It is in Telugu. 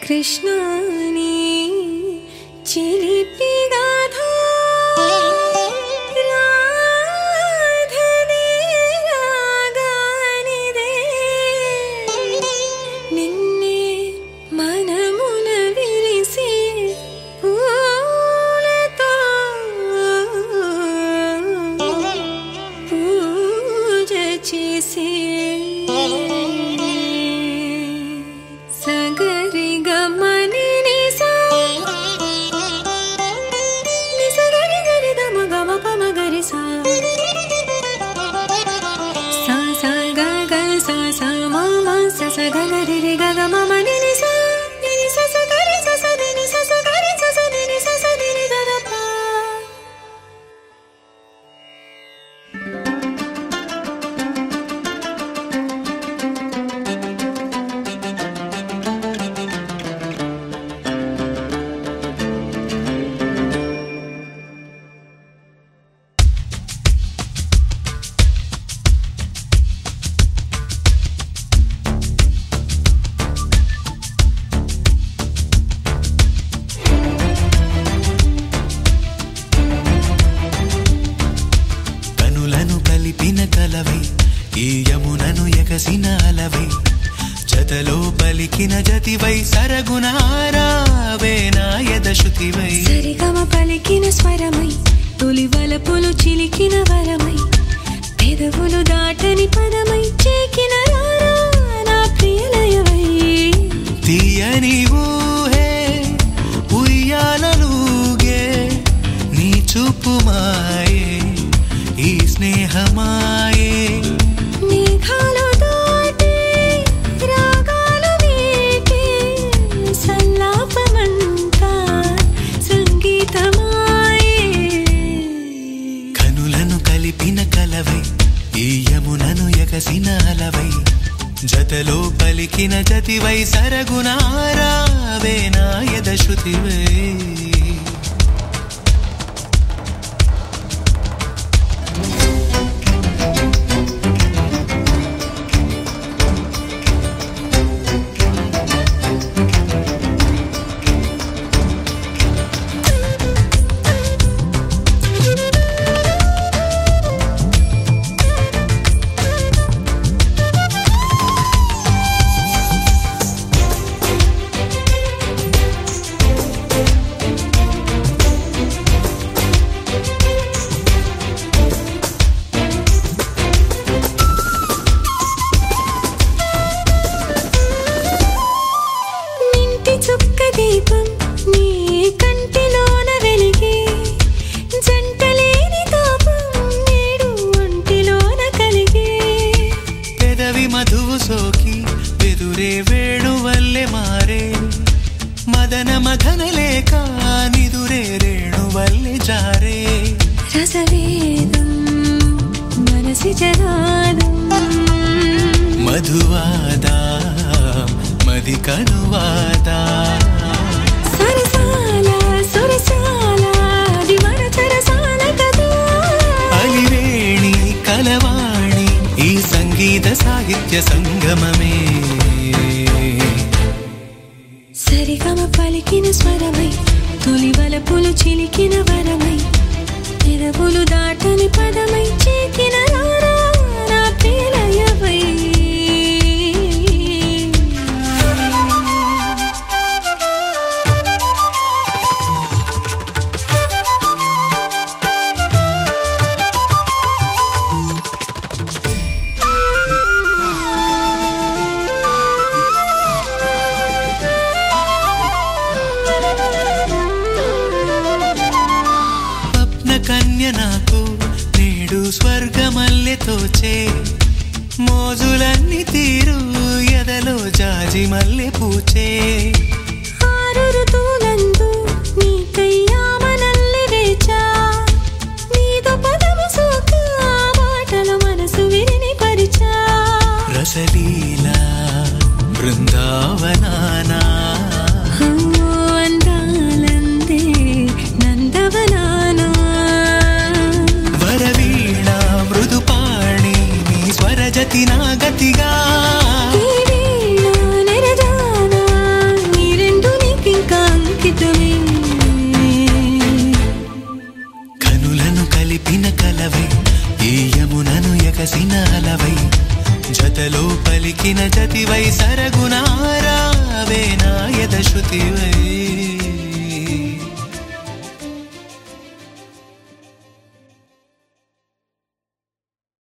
కృష్ణాని చిలిపి గాథా రాధనే రాగానిదే నిన్నే మనమున విరిసి పూలతో పూజ చేసి సగరి గమని నిసా నిసగరి గరి దమ గమ పమ గరి సా సా సా గ గ సా సా మ మ స స గ గ రి రి గ గ మ మ ని ని సా ని ని స స గ రి స స ని ని స స గ రి స స ని ని స స ని ని ద ద ప కనులను కలిపిన కలవై ఈ యమునను ఎగసిన అలవై జతలో పలికిన జతివై సరగుణ ఆరావే నా యదశుతివై సరిగమ పలికిన స్వరమై తొలి వలపులు చిలికిన వరమై పెదవులు దాటని పదమై చేకిన రారా నా ప్రియలయవై తీయని ఊహే ఉయ్యాలలుగే నీ చూపు మాయే ఈ స్నేహమాయే మేఘాలు దాటి రాగాలు మీటి సల్లాపమంతా సంగీతమాయే కనులను కలిపిన కలవై ఈ యమునను ఎగసిన అలవై జతలో పలికిన జతివై సరగుణ ఆరావే నా యదశృతివై నింటి చుక్క దీపం నీ కంటిలోన వెలిగి జంటలేని తాపం నేడు ఒంటిలోన కలిగే పెదవి మధువు సోకి పెదురే వేణు వల్లే మారే మదన మదన లేక నిదురే రేణు వల్లే జారే రసవేదం మనసి జనాదం మధువాదా మది కనువాదా సరసాల సురసాల అది మన చరసాల కదా అలివేణి కలవాణి ఈ సంగీత సాహిత్య సంగమమే సరిగమ పలికిన స్వరమై తొలి వలపులు చిలికిన వరమై పెదవులు దాటని పదమై చేకిన రారా నా ప్రియలయవై స్వప్న కన్య నాకు నేడు స్వర్గమల్లె తోచే మోజులన్నీ తీరు ఎదలో జాజి మల్లె పూచే ఆరు ఋతువులందు నీకయ్యామనల్లి వేచా నీదు పదము సోక మాటల మనసు విరిని పరిచా రసలీలా బృందావనానా అమ్మో అందాలందే నందవనానా వరవీణ మృదుపాణి నీ స్వరజతి నా గతిగా ఈ వీణ నెరజానా ఈ రెండు కలిపిన కలవై ఈ యమునను ఎగసిన అలవై జతలో పలికిన జతివై సరగునారావే నా